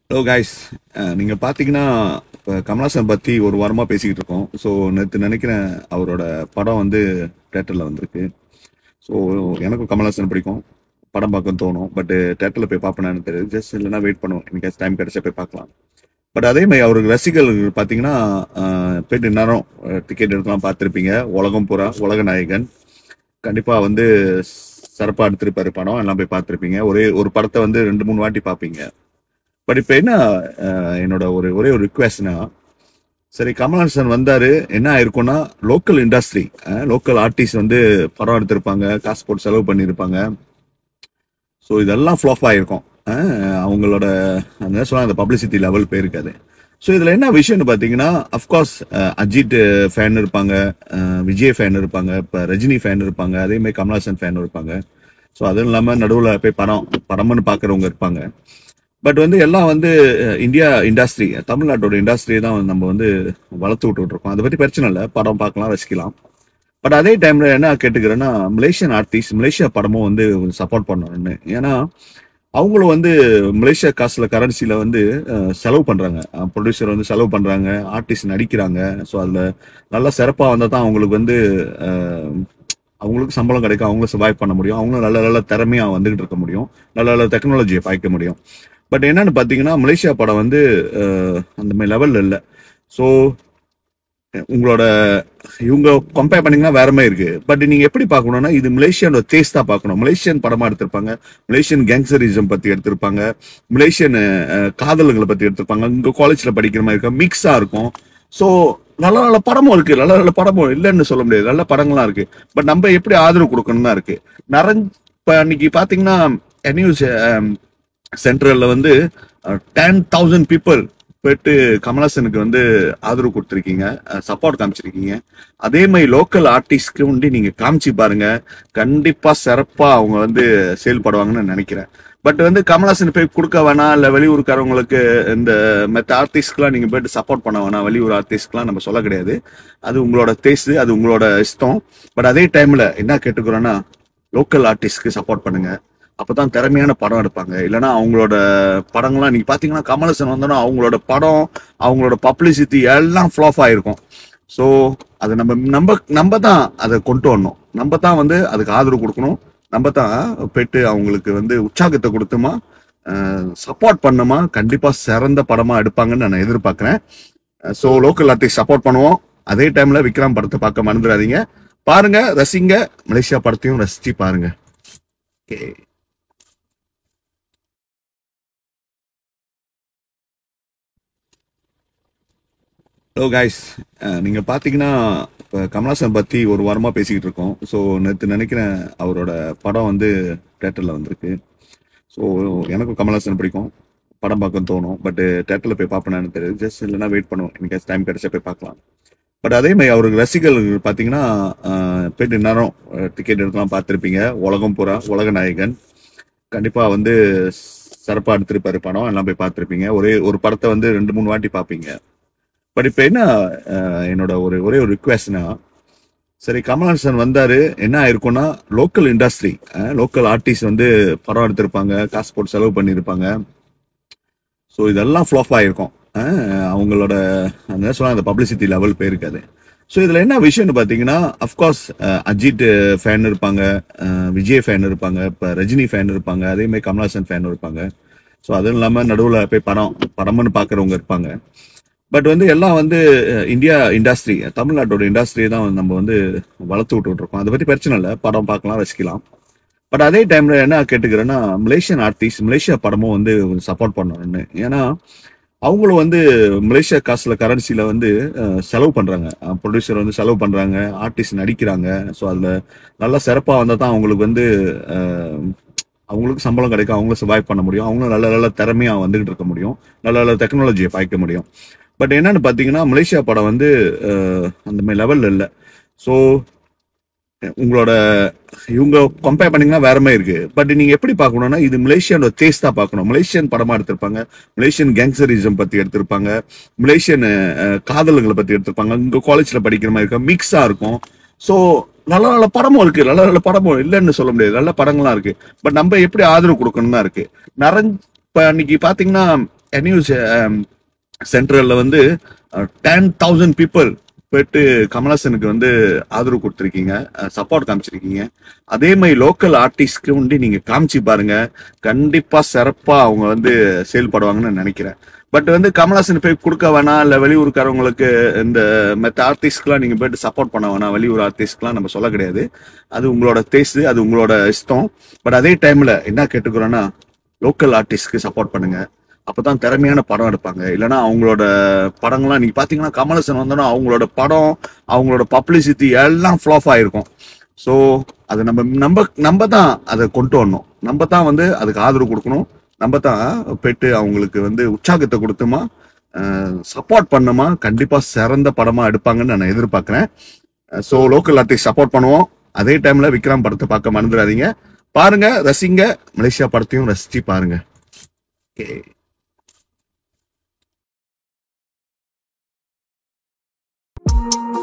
hello guys நீங்கள் பார்த்தீங்கன்னா இப்போ கமலாசன் பற்றி ஒரு வாரமாக பேசிக்கிட்டு இருக்கோம் ஸோ நேற்று நினைக்கிறேன் அவரோட படம் வந்து தேட்டரில் வந்திருக்கு ஸோ எனக்கும் கமலாசன் பிடிக்கும் படம் பார்க்க தோணும் பட் தேட்டரில் போய் பார்ப்பேன்னு தெரியாது ஜஸ்ட் இல்லைன்னா வெயிட் பண்ணுவோம் எனக்கு டைம் கிடைச்சா போய் பார்க்கலாம் பட் அதே மாதிரி அவருக்கு ரசிகர்கள் பார்த்தீங்கன்னா அஹ், போயிட்டு நேரம் டிக்கெட் எடுக்கலாம் பார்த்துருப்பீங்க உலகம் பூரா உலக நாயகன் கண்டிப்பாக வந்து சிறப்பாக எடுத்திருப்பாரு படம் எல்லாம் போய் பார்த்துருப்பீங்க ஒரே ஒரு படத்தை வந்து ரெண்டு மூணு வாட்டி பார்ப்பீங்க பட் இப்போ என்ன அஹ், என்னோட ஒரு ஒரே ஒரு ரிக்வெஸ்ட்னா சரி கமல்ஹாசன் வந்தாரு என்ன ஆயிருக்கும்னா லோக்கல் இண்டஸ்ட்ரி லோக்கல் ஆர்டிஸ்ட் வந்து படம் எடுத்திருப்பாங்க காசு போட்டு செலவு பண்ணியிருப்பாங்க ஸோ இதெல்லாம் ஃப்ளாப் ஆயிருக்கும் அஹ், அவங்களோட அந்த சொல்ல அந்த பப்ளிசிட்டி லெவல் போயிருக்காது ஸோ இதில் என்ன விஷயம்னு பார்த்தீங்கன்னா அஃப்கோர்ஸ் அஜித் ஃபேன் இருப்பாங்க அஹ், விஜய் ஃபேன் இருப்பாங்க இப்போ ரஜினி ஃபேன் இருப்பாங்க அதே மாதிரி கமல்ஹாசன் ஃபேன் இருப்பாங்க ஸோ அதுவும் இல்லாமல் நடுவில் போய் படம் படம்னு பார்க்குறவங்க இருப்பாங்க பட் வந்து எல்லாம் வந்து அஹ், இந்தியா இண்டஸ்ட்ரி தமிழ்நாட்டோட இண்டஸ்ட்ரியை தான் நம்ம வந்து வளர்த்து விட்டுட்டு இருக்கோம் அதை பற்றி பிரச்சனை இல்லை படம் பார்க்கலாம் ரசிக்கலாம் பட் அதே டைம்ல என்ன கேட்டுக்கிறேன்னா மலேசியன் ஆர்டிஸ்ட் மலேசியா படமும் வந்து சப்போர்ட் பண்ணணும்னு ஏன்னா அவங்களும் வந்து மலேசியா காசுல கரன்சில வந்து அஹ், செலவு பண்றாங்க ப்ரொடியூசர் வந்து செலவு பண்றாங்க ஆர்டிஸ்ட் நடிக்கிறாங்க ஸோ அதுல நல்லா சிறப்பா வந்தா தான் அவங்களுக்கு வந்து அஹ், அவங்களுக்கு சம்பளம் கிடைக்கும் அவங்களும் சர்வைவ் பண்ண முடியும் அவங்களும் நல்ல நல்ல திறமையா வந்துகிட்டு இருக்க முடியும் நல்ல நல்ல டெக்னாலஜியை பாய்க்க முடியும் பட் என்னன்னு பாத்தீங்கன்னா மலேசியா படம் வந்து அஹ், அந்த மாதிரி லெவல்ல இல்லை ஸோ உங்களோட இவங்க கம்பேர் பண்ணீங்கன்னா வேற மாதிரி இருக்கு பட் நீங்க எப்படி பார்க்கணும்னா இது மலேசியானோட டேஸ்டா பார்க்கணும் மலேசியன் படமா எடுத்திருப்பாங்க மலேசியன் கேங்ஸரிசம் பத்தி எடுத்திருப்பாங்க மலேசியன் அஹ், காதலுங்களை பத்தி எடுத்திருப்பாங்க இங்க காலேஜ்ல படிக்கிற மாதிரி இருக்கும் மிக்ஸா இருக்கும் ஸோ நல்ல நல்ல படமும் இருக்கு நல்ல நல்ல படமும் இல்லைன்னு சொல்ல முடியாது நல்ல படங்கள்லாம் இருக்கு பட் நம்ம எப்படி ஆதரவு கொடுக்கணும் தான் இருக்கு நிறைஞ்ச இப்ப இன்னைக்கு பாத்தீங்கன்னா நியூஸ் சென்ட்ரல்ல வந்து டென் தௌசண்ட் பீப்புள் போயிட்டு கமலஹாசனுக்கு வந்து ஆதரவு கொடுத்துருக்கீங்க சப்போர்ட் காமிச்சிருக்கீங்க அதே மாதிரி லோக்கல் ஆர்டிஸ்ட்க்கு வந்து நீங்க காமிச்சு பாருங்க கண்டிப்பா சிறப்பா அவங்க வந்து செயல்படுவாங்கன்னு நினைக்கிறேன் பட் வந்து கமலஹாசன் போய் கொடுக்க வேணாம் இல்ல வெளியூருக்காரவங்களுக்கு இந்த மெத்த ஆர்டிஸ்ட்க்குலாம் நீங்க போயிட்டு சப்போர்ட் பண்ண வேணாம் வெளியூர் ஆர்டிஸ்ட்க்குலாம் நம்ம சொல்ல கிடையாது அது உங்களோட டேஸ்ட் அது உங்களோட இஷ்டம் பட் அதே டைம்ல என்ன கேட்டுக்கிறோன்னா லோக்கல் ஆர்டிஸ்ட்க்கு சப்போர்ட் பண்ணுங்க அப்பதான் திறமையான படம் எடுப்பாங்க இல்லைன்னா அவங்களோட படங்கள்லாம் நீங்க பாத்தீங்கன்னா கமலஹாசன் வந்தோன்னா அவங்களோட படம் அவங்களோட பப்ளிசிட்டி எல்லாம் ஃப்ளாப் ஆயிருக்கும் ஸோ அதை நம்ம நம்ம நம்ம தான் அதை கொண்டு வரணும் நம்ம தான் வந்து அதுக்கு ஆதரவு கொடுக்கணும் நம்ம தான் போயிட்டு அவங்களுக்கு வந்து உற்சாகத்தை கொடுத்துமா சப்போர்ட் பண்ணுமா கண்டிப்பா சிறந்த படமா எடுப்பாங்கன்னு நான் எதிர்பார்க்கிறேன் ஸோ லோக்கல் ஆர்டிஸ்ட் சப்போர்ட் பண்ணுவோம் அதே டைம்ல விக்ரம் படத்தை பார்க்க மறந்துடாதீங்க பாருங்க ரசிங்க மலேசியா படத்தையும் ரசிச்சு பாருங்க ஓகே ஹலோ காய்ஸ் நீங்கள் பார்த்தீங்கன்னா இப்போ கமலாசன் பற்றி ஒரு வாரமாக பேசிக்கிட்டு இருக்கோம் ஸோ நேற்று நினைக்கிறேன் அவரோட படம் வந்து தேட்டரில் வந்திருக்கு ஸோ எனக்கும் கமலாசன் பிடிக்கும் படம் பார்க்க தோணும் பட் தேட்டரில் போய் பார்ப்பேன்னு தெரியாது ஜஸ்ட் இல்லைன்னா வெயிட் பண்ணுவோம் எனக்கு டைம் கிடைச்சா போய் பார்க்கலாம் பட் அதே மாதிரி அவருக்கு ரசிகர்கள் பார்த்தீங்கன்னா அஹ், போயிட்டு நேரம் டிக்கெட் எடுக்கலாம் பார்த்துருப்பீங்க உலகம் பூரா உலக நாயகன் கண்டிப்பாக வந்து சிறப்பாக எடுத்திருப்பாரு படம் எல்லாம் போய் பார்த்துருப்பீங்க ஒரே ஒரு படத்தை வந்து ரெண்டு மூணு வாட்டி பார்ப்பீங்க பட் இப்போ என்ன அஹ், என்னோட ஒரு ஒரே ஒரு ரிக்வெஸ்ட்னா சரி கமல்ஹாசன் வந்தாரு என்ன ஆயிருக்கும்னா லோக்கல் இண்டஸ்ட்ரி லோக்கல் ஆர்டிஸ்ட் வந்து படம் எடுத்திருப்பாங்க காசு போட்டு செலவு பண்ணியிருப்பாங்க ஸோ இதெல்லாம் ஃப்ளாப் ஆயிருக்கும் அஹ், அவங்களோட அந்த சொல்ல அந்த பப்ளிசிட்டி லெவல் போயிருக்காது ஸோ இதில் என்ன விஷயம்னு பார்த்தீங்கன்னா அஃப்கோர்ஸ் அஜித் ஃபேன் இருப்பாங்க அஹ், விஜய் ஃபேன் இருப்பாங்க இப்போ ரஜினி ஃபேன் இருப்பாங்க அதே மாதிரி கமல்ஹாசன் ஃபேன் இருப்பாங்க ஸோ அதுவும் இல்லாமல் நடுவில் போய் படம் படம்னு பார்க்குறவங்க இருப்பாங்க பட் வந்து எல்லாம் வந்து அஹ், இந்தியா இண்டஸ்ட்ரி தமிழ்நாட்டோட இண்டஸ்ட்ரியை தான் நம்ம வந்து வளர்த்து விட்டுட்டு இருக்கோம் அதை பற்றி பிரச்சனை இல்லை படம் பார்க்கலாம் ரசிக்கலாம் பட் அதே டைம்ல என்ன கேட்டுக்கிறேன்னா மலேசியன் ஆர்டிஸ்ட் மலேசியா படமும் வந்து சப்போர்ட் பண்ணணும்னு ஏன்னா அவங்களும் வந்து மலேசியா காசுல கரன்சில வந்து அஹ், செலவு பண்றாங்க ப்ரொடியூசர் வந்து செலவு பண்றாங்க ஆர்டிஸ்ட் நடிக்கிறாங்க ஸோ அதுல நல்லா சிறப்பா வந்தா தான் அவங்களுக்கு வந்து அஹ், அவங்களுக்கு சம்பளம் கிடைக்கும் அவங்களும் சர்வைவ் பண்ண முடியும் அவங்களும் நல்ல நல்ல திறமையா வந்துகிட்டு இருக்க முடியும் நல்ல நல்ல டெக்னாலஜியை பாய்க்க முடியும் பட் என்னன்னு பாத்தீங்கன்னா மலேசியா படம் வந்து அஹ், அந்த மாதிரி லெவல்ல இல்லை ஸோ உங்களோட இவங்க கம்பேர் பண்ணீங்கன்னா வேற மாதிரி இருக்கு பட் நீங்க எப்படி பார்க்கணும்னா இது மலேசியானோட டேஸ்டா பார்க்கணும் மலேசியன் படமா எடுத்திருப்பாங்க மலேசியன் கேங்ஸரிசம் பத்தி எடுத்திருப்பாங்க மலேசியன் அஹ், காதலுங்களை பத்தி எடுத்திருப்பாங்க இங்க காலேஜ்ல படிக்கிற மாதிரி இருக்கும் மிக்ஸா இருக்கும் ஸோ நல்ல நல்ல படமும் இருக்கு நல்ல நல்ல படமும் இல்லைன்னு சொல்ல முடியாது நல்ல படங்கள்லாம் இருக்கு பட் நம்ம எப்படி ஆதரவு கொடுக்கணும் தான் இருக்கு நிறைஞ்ச இப்ப இன்னைக்கு பாத்தீங்கன்னா நியூஸ் சென்ட்ரல்ல வந்து டென் தௌசண்ட் பீப்புள் போயிட்டு கமலஹாசனுக்கு வந்து ஆதரவு கொடுத்துருக்கீங்க சப்போர்ட் காமிச்சிருக்கீங்க அதே மாதிரி லோக்கல் ஆர்டிஸ்ட்க்கு வந்து நீங்க காமிச்சு பாருங்க கண்டிப்பா சிறப்பா அவங்க வந்து செயல்படுவாங்கன்னு நினைக்கிறேன் பட் வந்து கமலஹாசன் போய் கொடுக்க வேணாம் இல்ல வெளியூருக்காரவங்களுக்கு இந்த மற்ற ஆர்டிஸ்ட்க்குலாம் நீங்க போயிட்டு சப்போர்ட் பண்ண வேணாம் வெளியூர் ஆர்டிஸ்ட்க்குலாம் நம்ம சொல்ல கிடையாது அது உங்களோட டேஸ்ட் அது உங்களோட இஷ்டம் பட் அதே டைம்ல என்ன கேட்டுக்கிறோன்னா லோக்கல் ஆர்டிஸ்ட்க்கு சப்போர்ட் பண்ணுங்க அப்பதான் திறமையான படம் எடுப்பாங்க இல்லைன்னா அவங்களோட படங்கள்லாம் நீங்க பாத்தீங்கன்னா கமலஹாசன் வந்தோன்னா அவங்களோட படம் அவங்களோட பப்ளிசிட்டி எல்லாம் ஃப்ளாப் ஆயிருக்கும் ஸோ அது நம்ம நம்ம நம்ம தான் அதை கொண்டு வரணும் நம்ம தான் வந்து அதுக்கு ஆதரவு கொடுக்கணும் நம்ம தான் போயிட்டு அவங்களுக்கு வந்து உற்சாகத்தை கொடுத்துமா சப்போர்ட் பண்ணுமா கண்டிப்பா சிறந்த படமா எடுப்பாங்கன்னு நான் எதிர்பார்க்கிறேன் ஸோ லோக்கல் ஆர்டிஸ்ட் சப்போர்ட் பண்ணுவோம் அதே டைம்ல விக்ரம் படத்தை பார்க்க மறந்துடாதீங்க பாருங்க ரசிங்க மலேசியா படத்தையும் ரசிச்சு பாருங்க ஓகே thank you